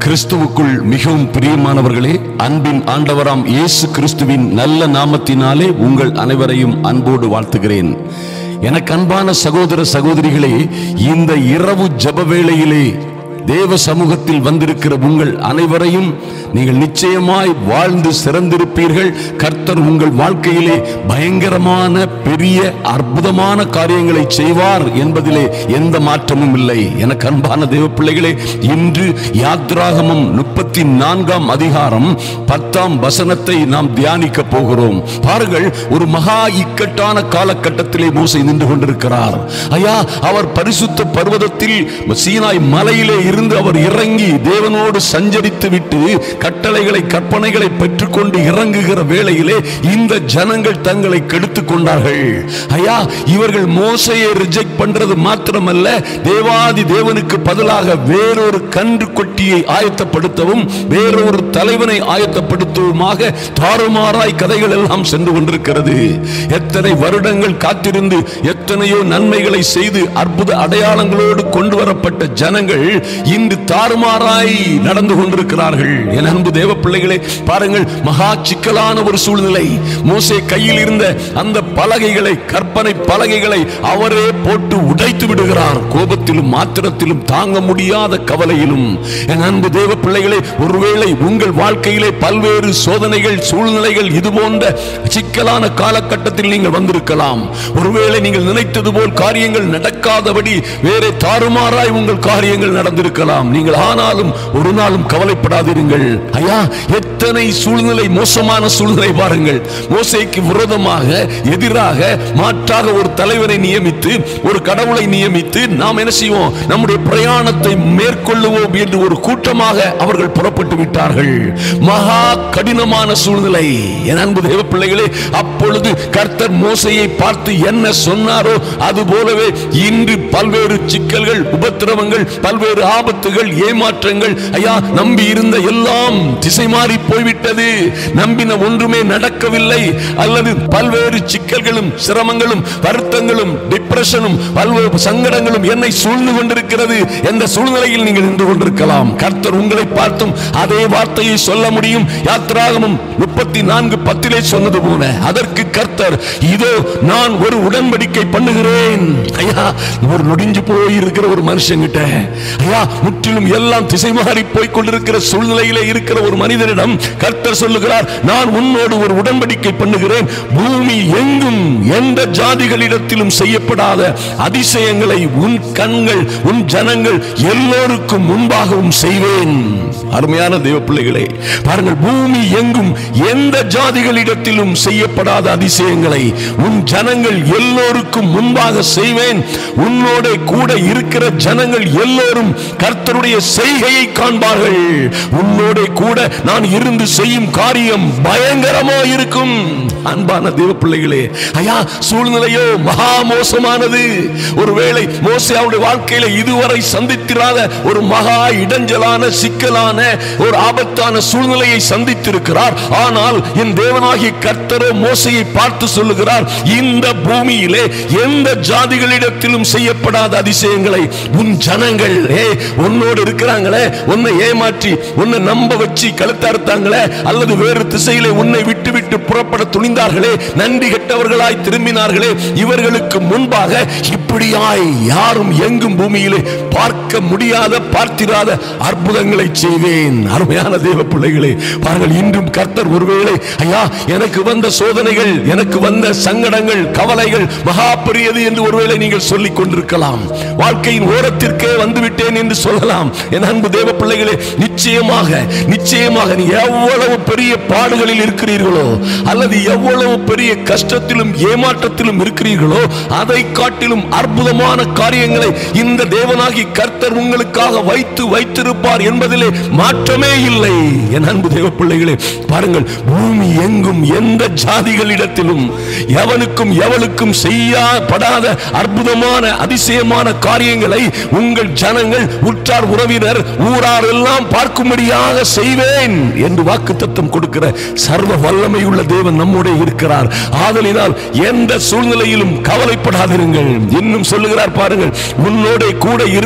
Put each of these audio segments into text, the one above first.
கிறிஸ்துவுக்குள் மிகவும் பிரியமானவர்களே அன்பின் ஆண்டவராம் இயேசு கிறிஸ்துவின் நல்ல நாமத்தினாலே உங்கள் அனைவரையும் அன்போடு வாழ்த்துகிறேன் எனக்கு அன்பான சகோதர சகோதரிகளே இந்த இரவு ஜெப வேளையிலே தேவ சமூகத்தில் வந்திருக்கிற உங்கள் அனைவரையும் நீங்கள் நிச்சயமாய் வாழ்ந்து சிறந்திருப்பீர்கள் கர்த்தர் உங்கள் வாழ்க்கையிலே பயங்கரமான பெரிய அற்புதமான காரியங்களை செய்வார் என்பதிலே எந்த மாற்றமும் இல்லை எனக்கு அன்பான தேவ பிள்ளைகளே இன்று யாத்ராகமம் முப்பத்தி நான்காம் அதிகாரம் பத்தாம் வசனத்தை நாம் தியானிக்க போகிறோம் பாருங்கள் ஒரு மகா இக்கட்டான காலகட்டத்திலே மோசை நின்று கொண்டிருக்கிறார் ஐயா அவர் பரிசுத்த பர்வதத்தில் சீனாய் மலையிலே இருந்து அவர் இறங்கி தேவனோடு சஞ்சரித்து விட்டு கட்டளைகளை கற்பனைகளை பெற்றுக்கொண்டு இறங்குகிற வேளையிலே இந்த ஜனங்கள் தங்களை கெடுத்துக் கொண்டார்கள் ஐயா இவர்கள் மோசையை ரிஜெக்ட் பண்றது மாத்திரமல்ல தேவாதி தேவனுக்கு பதிலாக வேறொரு கன்று கொட்டியை ஆயத்தப்படுத்தவும் வேறொரு தலைவனை ஆயத்தப்படுத்தவுமாக தாறுமாறாய் கதைகள் எல்லாம் சென்று கொண்டிருக்கிறது எத்தனை வருடங்கள் காத்திருந்து எத்தனையோ நன்மைகளை செய்து அற்புத அடையாளங்களோடு கொண்டு வரப்பட்ட ஜனங்கள் இன்று தாறுமாறாய் நடந்து கொண்டிருக்கிறார்கள் என் அன்பு தேவ பிள்ளைகளே பாருங்கள் மகா சிக்கலான ஒரு சூழ்நிலை மோசே கையில் இருந்த அந்த பலகைகளை கற்பனை பலகைகளை அவரே போட்டு உடைத்து விடுகிறார் கோபத்திலும் மாத்திரத்திலும் தாங்க முடியாத கவலையிலும் என் அன்பு தேவ பிள்ளைகளே ஒருவேளை உங்கள் வாழ்க்கையிலே பல்வேறு சோதனைகள் சூழ்நிலைகள் இது போன்ற சிக்கலான காலகட்டத்தில் நீங்கள் வந்திருக்கலாம் ஒருவேளை நீங்கள் நினைத்தது போல் காரியங்கள் நடக்காதபடி வேறே தாறுமாறாய் உங்கள் காரியங்கள் நடந்திருக்கலாம் நீங்கள் ஆனாலும் ஒரு நாளும் கவலைப்படாதிருங்கள் ஐயா எத்தனை சூழ்நிலை மோசமான சூழ்நிலை பாருங்கள் மோசைக்கு விரோதமாக எதிராக மாற்றாக ஒரு தலைவரை நியமித்து ஒரு கடவுளை நியமித்து நாம் என்ன செய்வோம் நம்முடைய பிரயாணத்தை மேற்கொள்ளுவோம் என்று ஒரு கூட்டமாக அவர்கள் புறப்பட்டு விட்டார்கள் மகா கடினமான சூழ்நிலை என் அன்பு தேவ பிள்ளைகளே அப்பொழுது கர்த்தர் மோசையை பார்த்து என்ன சொன்னாரோ அது போலவே இன்று பல்வேறு சிக்கல்கள் உபத்திரவங்கள் பல்வேறு ஆபத்துகள் ஏமாற்றங்கள் ஐயா நம்பி இருந்த எல்லாம் திசை மாறி போய்விட்டது நம்பின ஒன்றுமே நடக்கவில்லை அல்லது பல்வேறு சிக்கல்களும் சிரமங்களும் வருத்தங்களும் டிப்ரெஷனும் பல்வேறு சங்கடங்களும் என்னை சூழ்ந்து கொண்டிருக்கிறது என்ற சூழ்நிலையில் நீங்கள் நின்று கொண்டிருக்கலாம் கர்த்தர் உங்களை பார்த்தும் அதே வார்த்தையை சொல்ல முடியும் யாத்ராகமும் முப்பத்தி நான்கு பத்திலே சொன்னது போல அதற்கு கர்த்தர் இதோ நான் ஒரு உடன்படிக்கை பண்ணுகிறேன் ஐயா ஒரு நொடிஞ்சு போய் இருக்கிற ஒரு மனுஷங்கிட்ட ஐயா முற்றிலும் எல்லாம் திசை மாறி போய் கொண்டிருக்கிற சூழ்நிலையிலே இருக்கிற ஒரு மனிதனிடம் கர்த்தர் சொல்லுகிறார் நான் உன்னோடு ஒரு உடன்படிக்கை பண்ணுகிறேன் பூமி எங்கும் எந்த ஜாதிகளிடத்திலும் செய்யப்படாத அதிசயங்களை உன் கண்கள் உன் ஜனங்கள் எல்லோருக்கும் முன்பாகவும் செய்வேன் அருமையான தேவ பிள்ளைகளே பாருங்கள் பூமி எங்கும் எந்த ஜாதிகளிடத்திலும் செய்யப்படாத அதிசயங்களை உன் ஜனங்கள் எல்லோருக்கும் முன்பாக செய்வேன் உன்னோட கூட இருக்கிற ஜனங்கள் எல்லோரும் கர்த்தருடைய செய்கையை காண்பார்கள் உன்னோட கூட நான் இருந்து செய்யும் காரியம் பயங்கரமா இருக்கும் அன்பான தேவ பிள்ளைகளே ஐயா சூழ்நிலையோ மகா மோசமானது ஒருவேளை மோசே அவருடைய வாழ்க்கையில இதுவரை சந்தித்திராத ஒரு மகா இடைஞ்சலான சிக்கலான ஒரு ஆபத்தான சூழ்நிலையை சந்தித்திருக்கிறார் ஆனால் என் தேவனாகிய கர்த்தரோ மோசையை பார்த்து சொல்லுகிறார் இந்த பூமியிலே எந்த ஜாதிகளிடத்திலும் செய்யப்படாத அதிசயங்களை உன் ஜனங்கள் ஏ உன்னோடு இருக்கிறாங்களே உன்னை ஏமாற்றி உன்னை நம்ப வச்சு கழுத்தறுத்தாங்களே அல்லது வேறு திசையிலே உன்னை விட்டு விட்டு புறப்பட துணிந்தார்களே நன்றி கெட்டவர்களாய் திரும்பினார்களே இவர்களுக்கு முன்பாக இப்படியாய் யாரும் எங்கும் பூமியிலே பார்க்க முடியாத பார்த்திராத அற்புதங்களை செய்வேன் அருமையான தேவ பிள்ளைகளே பாருங்கள் இன்றும் கர்த்தர் ஒருவேளை ஐயா எனக்கு வந்த சோதனைகள் எனக்கு வந்த சங்கடங்கள் கவலைகள் மகா பெரியது என்று ஒருவேளை நீங்கள் சொல்லிக் கொண்டிருக்கலாம் வாழ்க்கையின் ஓரத்திற்கே வந்துவிட்டேன் என்று சொல்லலாம் என் அன்பு தேவ பிள்ளைகளே நிச்சயமாக நிச்சயமாக நீ எவ்வளவு பெரிய பாடுகளில் இருக்கிறீர்களோ அல்லது எவ்வளவு பெரிய கஷ்டத்திலும் ஏமாற்றத்திலும் இருக்கிறீர்களோ அதை காட்டிலும் அற்புதமான காரியங்களை இந்த தேவனாகி கர்த்தர் உங்களுக்காக வைத்து வைத்திருப்பார் என்பதிலே மாற்றமே இல்லை என் அன்பு தேவ பிள்ளைகளே பாருங்கள் பூமி எங்கும் எந்த ஜாதிகளிடத்திலும் எவனுக்கும் எவளுக்கும் செய்யப்படாத அற்புதமான அதிசயமான காரியங்களை உங்கள் ஜனங்கள் உற்றார் உறவினர் ஊரார் எல்லாம் பார்க்கும்படியாக செய்வேன் என்று வாக்குத்தத்தம் கொடுக்கிற சர்வ வல்லமை உள்ள தேவன் நம்முடைய இருக்கிறார் ஆதலினால் எந்த சூழ்நிலையிலும் கவலைப்படாதிருங்கள் இன்னும் சொல்லுகிறார் பாருங்கள் உன்னோட கூட இருக்கிற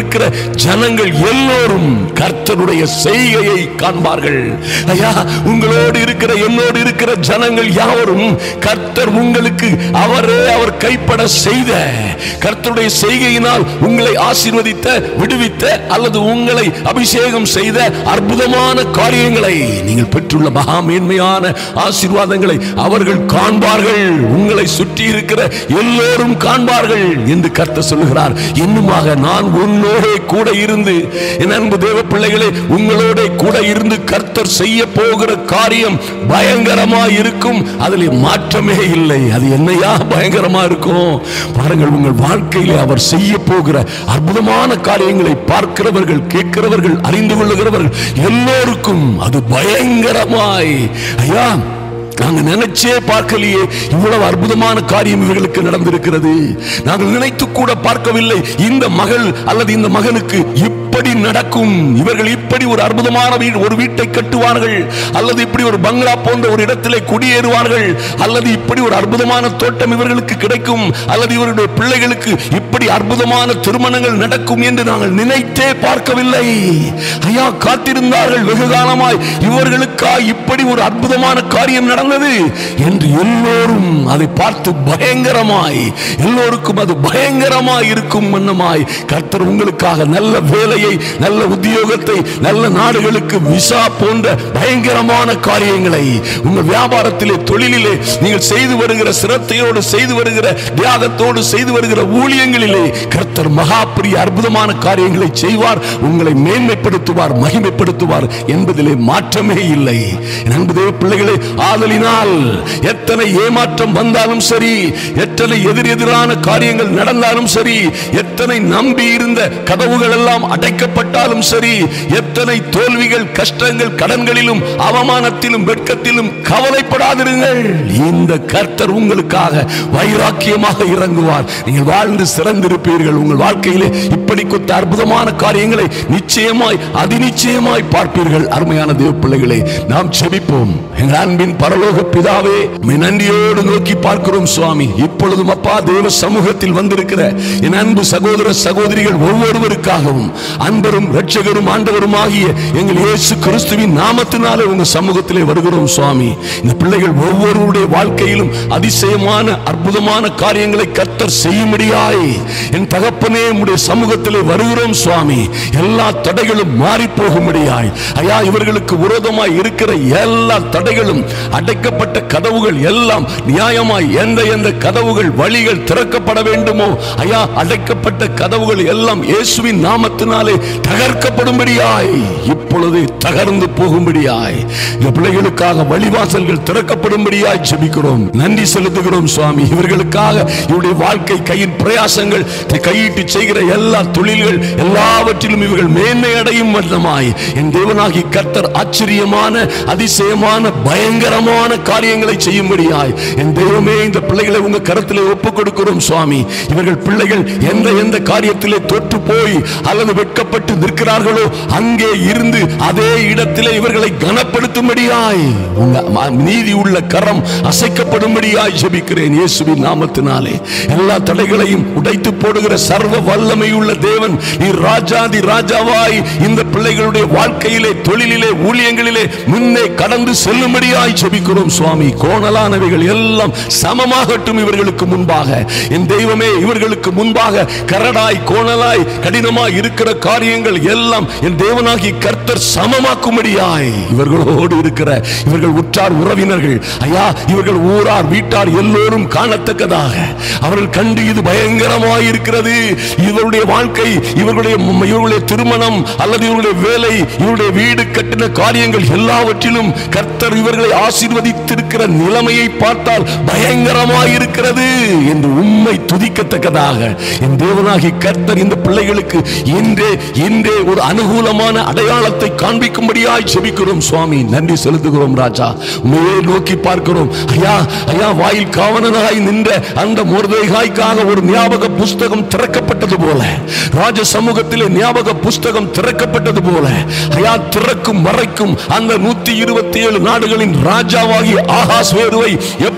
ஜனங்கள் எல்லோரும் கர்த்தருடைய செய்கையை காண்பார்கள் ஐயா உங்களோடு இருக்கிற என்னோடு இருக்கிற ஜனங்கள் யாவரும் கர்த்தர் உங்களுக்கு அவரே அவர் கைப்பட செய்த கர்த்தருடைய செய்கையினால் உங்களை ஆசீர்வதித்த விடுவித்த அல்லது உங்களை அபிஷேகம் செய்த அற்புதமான காரியங்களை நீங்கள் பெற்றுள்ள மகா மேன்மையான ஆசீர்வாதங்களை அவர்கள் காண்பார்கள் உங்களை சுற்றி இருக்கிற எல்லோரும் காண்பார்கள் என்று கர்த்தர் சொல்லுகிறார் இன்னுமாக நான் உன்னோடே கூட இருந்து என் அன்பு தேவ பிள்ளைகளே உங்களோட கூட இருந்து கர்த்தர் செய்ய போகிற காரியம் பயங்கரமா இருக்கும் அதில் மாற்றமே இல்லை அது என்னையா பயங்கரமா இருக்கும் பாருங்கள் உங்கள் வாழ்க்கையிலே அவர் செய்ய போகிற அற்புதமான காரியங்களை பார்க்கிறவர்கள் கேட்கிறவர்கள் அறிந்து கொள்ளுகிறவர்கள் எல்லோருக்கும் அது பயங்கரமாய் ஐயா நாங்க நினைச்சே பார்க்கலையே இவ்வளவு அற்புதமான காரியம் இவர்களுக்கு நடந்திருக்கிறது நாங்கள் நினைத்து கூட பார்க்கவில்லை இந்த மகள் அல்லது இந்த மகனுக்கு இப்படி நடக்கும் இவர்கள் இப்படி ஒரு அற்புதமான வீடு ஒரு வீட்டை கட்டுவார்கள் அல்லது இப்படி ஒரு பங்களா போன்ற ஒரு இடத்திலே குடியேறுவார்கள் அல்லது இப்படி ஒரு அற்புதமான தோட்டம் இவர்களுக்கு கிடைக்கும் அல்லது இவருடைய பிள்ளைகளுக்கு இப்படி அற்புதமான திருமணங்கள் நடக்கும் என்று நாங்கள் நினைத்தே பார்க்கவில்லை ஐயா காத்திருந்தார்கள் வெகு காலமாய் இவர்களுக்காய் இப்படி ஒரு அற்புதமான காரியம் நடந்தது என்று எல்லோரும் அதை பார்த்து பயங்கரமாய் எல்லோருக்கும் அது பயங்கரமாய் இருக்கும் வண்ணமாய் கர்த்தர் உங்களுக்காக நல்ல வேலையை நல்ல உத்தியோகத்தை நல்ல நாடுகளுக்கு விசா போன்ற பயங்கரமான காரியங்களை உங்கள் வியாபாரத்திலே தொழிலிலே நீங்கள் செய்து வருகிற சிரத்தையோடு செய்து வருகிற தியாகத்தோடு செய்து வருகிற ஊழியங்களிலே கர்த்தர் மகா பெரிய அற்புதமான காரியங்களை செய்வார் உங்களை மேன்மைப்படுத்துவார் மகிமைப்படுத்துவார் என்பதிலே மாற்றமே இல்லை என் அன்பு தேவ பிள்ளைகளே ஆதலினால் எத்தனை ஏமாற்றம் வந்தாலும் சரி எத்தனை எதிர் எதிரான காரியங்கள் நடந்தாலும் சரி எத்தனை நம்பி இருந்த கதவுகள் எல்லாம் அடைக்கப்பட்டாலும் சரி எத்தனை தோல்விகள் கஷ்டங்கள் கடன்களிலும் அவமானத்திலும் வெட்கத்திலும் கவலைப்படாதிருங்கள் இந்த கர்த்தர் உங்களுக்காக வைராக்கியமாக இறங்குவார் நீங்கள் வாழ்ந்து சிறந்திருப்பீர்கள் உங்கள் வாழ்க்கையிலே இப்படி கொத்த அற்புதமான காரியங்களை நிச்சயமாய் அதிநிச்சயமாய் பார்ப்பீர்கள் அருமையான தேவ பிள்ளைகளே நாம் செபிப்போம் எங்கள் அன்பின் பரலோக பிதாவே உம்மை நன்றியோடு நோக்கி பார்க்கிறோம் சுவாமி இப்பொழுதும் அப்பா தேவ சமூகத்தில் வந்திருக்கிற என் அன்பு சகோதர சகோதரிகள் ஒவ்வொருவருக்காகவும் அன்பரும் இரட்சகரும் ஆண்டவரும் ஆகிய எங்கள் இயேசு கிறிஸ்துவின் நாமத்தினாலே உங்க சமூகத்திலே வருகிறோம் சுவாமி இந்த பிள்ளைகள் ஒவ்வொருவருடைய வாழ்க்கையிலும் அதிசயமான அற்புதமான காரியங்களை கர்த்தர் செய்யும்படியாய் என் தகப்பனே உம்முடைய சமூகத்திலே வருகிறோம் சுவாமி எல்லா தடைகளும் மாறி போகும்படியாய் ஐயா இவர்களுக்கு விரோதமாய் இருக்கிற எல்லா தடைகளும் அடைக்கப்பட்ட கதவுகள் எல்லாம் நியாயமாய் எந்த எந்த கதவுகள் வழிகள் திறக்கப்பட வேண்டுமோ ஐயா அடைக்கப்பட்ட கதவுகள் எல்லாம் இயேசுவின் நாமத்தினாலே தகர்க்கப்படும்படியாய் இப்பொழுது தகர்ந்து போகும்படியாய் இந்த பிள்ளைகளுக்காக வழிவாசல்கள் திறக்கப்படும்படியாய் ஜெபிக்கிறோம் நன்றி செலுத்துகிறோம் சுவாமி இவர்களுக்காக இவருடைய வாழ்க்கை கையின் பிரயாசங்கள் இதை கையிட்டு செய்கிற எல்லா தொழில்கள் எல்லாவற்றிலும் இவர்கள் மேன்மை அடையும் வண்ணமாய் என் தேவனாகி கர்த்தர் ஆச்சரியமான அதிசயமான பயங்கரமான காரியங்களை செய்யும்படியாய் என் தெய்வமே இந்த பிள்ளைகளை உங்க கரத்திலே ஒப்புக் கொடுக்கிறோம் சுவாமி இவர்கள் பிள்ளைகள் எந்த எந்த காரியத்திலே தொற்று போய் அல்லது வெட்கப்பட்டு நிற்கிறார்களோ அங்கே இருந்து அதே இடத்திலே இவர்களை கனப்படுத்தும்படியாய் உங்க ம- நீதி உள்ள கரம் அசைக்கப்படும்படியாய் ஜெபிக்கிறேன் இயேசுவின் நாமத்தினாலே எல்லா தடைகளையும் உடைத்து போடுகிற சர்வ வல்லமை உள்ள தேவன் நீ ராஜாதி ராஜாவாய் இந்த பிள்ளைகளுடைய வாழ்க்கையிலே தொழிலிலே ஊழியங்களிலே முன்னே கடந்து செல்லும்படியாய் ஜெபிக்கிறோம் சுவாமி கோணலானவைகள் எல்லாம் சமமாகட்டும் இவர்களுக்கு முன்பாக என் தெய்வமே இவர்களுக்கு முன்பாக கரடாய் கோணலாய் கடினமாய் இருக்கிற காரியங்கள் எல்லாம் என் தேவனாகி கர்த்தர் சமமாக்கும்படியாய் இவர்களோடு இருக்கிற இவர்கள் உற்றார் உறவினர்கள் ஐயா இவர்கள் ஊரார் வீட்டார் எல்லோரும் காணத்தக்கதாக அவர்கள் கண்டு இது பயங்கரமாய் இருக்கிறது இவருடைய வாழ்க்கை இவர்களுடைய இவர்களுடைய திருமணம் அல்லது இவருடைய வேலை இவருடைய வீடு கட்டின காரியங்கள் எல்லாவற்றிலும் கர்த்தர் இவர்களை ஆசீர்வதித்திருக்கிற நிலைமையை பார்த்தால் பயங்கரமாய் இருக்கிறது என்று உண்மை துதிக்கத்தக்கதாக என் தேவனாகி கர்த்தர் இந்த பிள்ளைகளுக்கு இன்றே இன்றே ஒரு அனுகூலமான அடையாளத்தை காண்பிக்கும்படியாய் செபிக்கிறோம் சுவாமி நன்றி செலுத்துகிறோம் ராஜா உண்மையே நோக்கி பார்க்கிறோம் ஐயா ஐயா வாயில் காவலனாய் நின்ற அந்த மோர்தேகாய்க்காக ஒரு ஞாபக புஸ்தகம் திறக்கப்பட்டது போல ராஜ சமூகத்திலே ஞாபக புஸ்தகம் திறக்கப்பட்டது போல ஐயா திறக்கும் வரைக்கும் அந்த நூத்தி இருபத்தி ஏழு நாடுகளின் ராஜாவாகிய ஆகாஸ்வேருவை எப்படி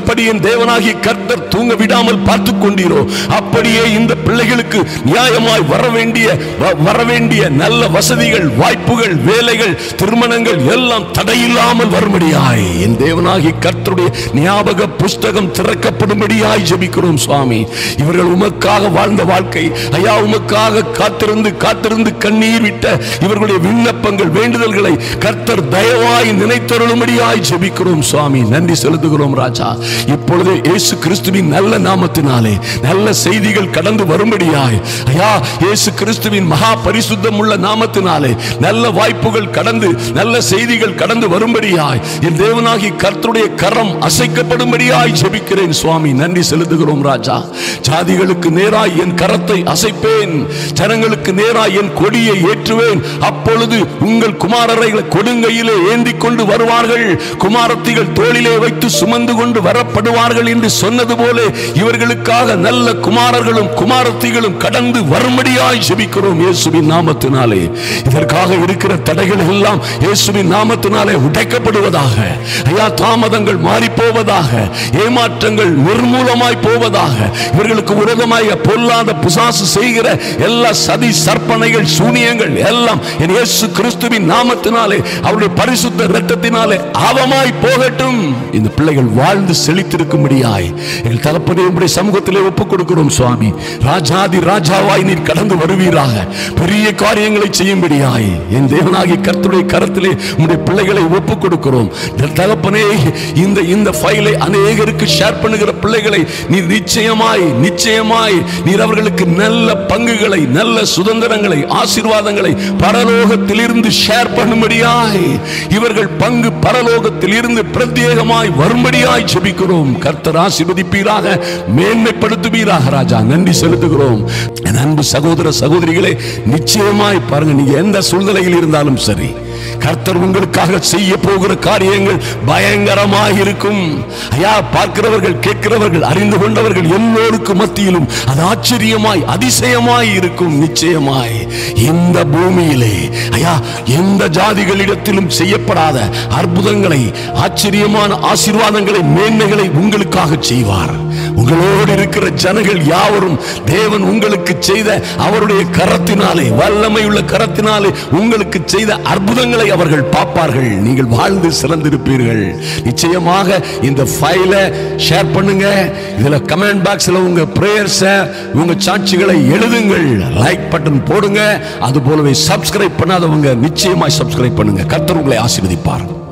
எப்படி என் தேவனாகிய கர்த்தர் தூங்க விடாமல் பார்த்து கொண்டீரோ அப்படியே இந்த பிள்ளைகளுக்கு நியாயமாய் வர வேண்டிய வ- வர வேண்டிய நல்ல வசதிகள் வாய்ப்புகள் வேலைகள் திருமணங்கள் எல்லாம் தடையில்லாமல் வரும்படியாய் என் தேவனாகிய கர்த்தருடைய ஞாபக புஸ்தகம் திறக்கப்படும்படியாய் ஜெபிக்கிறோம் சுவாமி இவர்கள் உமக்காக வாழ்ந்த வாழ்க்கை ஐயா உமக்காக காத்திருந்து காத்திருந்து கண்ணீர் விட்ட இவர்களுடைய விண்ணப்பங்கள் வேண்டுதல்களை கர்த்தர் தயவாய் நினைத்தருளும்படியாய் ஜெபிக்கிறோம் சுவாமி நன்றி செலுத்துகிறோம் ராஜா இப்பொழுது இயேசு கிறிஸ்துவின் நல்ல நாமத்தினாலே நல்ல செய்திகள் கடந்து வரும்படியாய் ஐயா இயேசு கிறிஸ்துவின் மகா பரிசுத்தம் உள்ள நாமத்தினாலே நல்ல வாய்ப்புகள் கடந்து நல்ல செய்திகள் கடந்து வரும்படியாய் என் தேவனாகி கர்த்தருடைய கரம் அசைக்கப்படும்படியாய் ஜெபிக்கிறேன் சுவாமி நன்றி செலுத்துகிறோம் ராஜா ஜாதிகளுக்கு நேராய் என் கரத்தை அசைப்பேன் ஜனங்களுக்கு நேராய் என் கொடியை ஏற்றுவேன் அப்பொழுது உங்கள் குமாரரைகளை கொடுங்கையிலே ஏந்தி கொண்டு வருவார்கள் குமாரத்திகள் தோளிலே வைத்து சுமந்து கொண்டு வரப்படுவார்கள் என்று சொன்னது போல இவர்களுக்காக நல்ல குமாரர்களும் குமாரத்திகளும் கடந்து வரும்படியாய் ஜெபிக்கிறோம் இயேசுவின் நாமத்தினாலே இதற்காக இருக்கிற தடைகள் எல்லாம் இயேசுவின் நாமத்தினாலே உடைக்கப்படுவதாக ஐயா தாமதங்கள் மாறி போவதாக ஏமாற்றங்கள் நிர்மூலமாய் போவதாக இவர்களுக்கு விரோதமாய் பொல்லாத பிசாசு செய்கிற எல்லா சதி சற்பனைகள் சூனியங்கள் எல்லாம் என் இயேசு கிறிஸ்துவின் நாமத்தினாலே அவருடைய பரிசுத்த இரத்தத்தினாலே அவமாய் போகட்டும் இந்த பிள்ளைகள் வாழ்ந்து செழித்திருக்கும்படியாய் எங்கள் தகப்பனே உம்முடைய சமூகத்திலே ஒப்புக் கொடுக்கிறோம் சுவாமி ராஜாதி ராஜாவாய் நீர் கடந்து வருவீராக பெரிய காரியங்களை செய்யும்படியாய் என் தேவனாகிய கர்த்தருடைய கரத்திலே உம்முடைய பிள்ளைகளை ஒப்புக் கொடுக்கிறோம் என் தகப்பனே இந்த இந்த ஃபைலை அநேகருக்கு ஷேர் பண்ணுகிற பிள்ளைகளை நீர் நிச்சயமாய் நிச்சயமாய் நீர் அவர்களுக்கு நல்ல பங்குகளை நல்ல சுதந்திரங்களை ஆசீர்வாதங்களை பரலோகத்திலிருந்து ஷேர் பண்ணும்படியாய் இவர்கள் பங்கு பரலோகத்தில் இருந்து பிரத்யேகமாய் வரும்படியாய் ஜெபிக்கிறோம் கர்த்தர் ஆசீர்வதிப்பீராக மேன்மைப்படுத்துவீராக ராஜா நன்றி செலுத்துகிறோம் என் அன்பு சகோதர சகோதரிகளே நிச்சயமாய் பாருங்க நீங்க எந்த சூழ்நிலையில் இருந்தாலும் சரி கர்த்தர் உங்களுக்காக செய்ய போகிற காரியங்கள் பயங்கரமாக இருக்கும் ஐயா பார்க்கிறவர்கள் கேட்கிறவர்கள் அறிந்து கொண்டவர்கள் எல்லோருக்கும் மத்தியிலும் அது ஆச்சரியமாய் அதிசயமாய் இருக்கும் நிச்சயமாய் இந்த பூமியிலே ஐயா எந்த ஜாதிகளிடத்திலும் செய்யப்படாத அற்புதங்களை ஆச்சரியமான ஆசீர்வாதங்களை மேன்மைகளை உங்களுக்காக செய்வார் உங்களோடு இருக்கிற ஜனங்கள் யாவரும் தேவன் உங்களுக்கு செய்த அவருடைய கரத்தினாலே வல்லமை உள்ள கரத்தினாலே உங்களுக்கு செய்த அற்புதங்களை அவர்கள் பார்ப்பார்கள் நீங்கள் வாழ்ந்து சிறந்திருப்பீர்கள் நிச்சயமாக இந்த ஃபைலை ஷேர் பண்ணுங்க இதுல கமெண்ட் பாக்ஸ்ல உங்க பிரேயர்ஸ உங்க சாட்சிகளை எழுதுங்கள் லைக் பட்டன் போடுங்க அது போலவே சப்ஸ்கிரைப் பண்ணாதவங்க நிச்சயமாய் சப்ஸ்கிரைப் பண்ணுங்க கர்த்தர் உங்களை ஆசீர்வதிப்பார்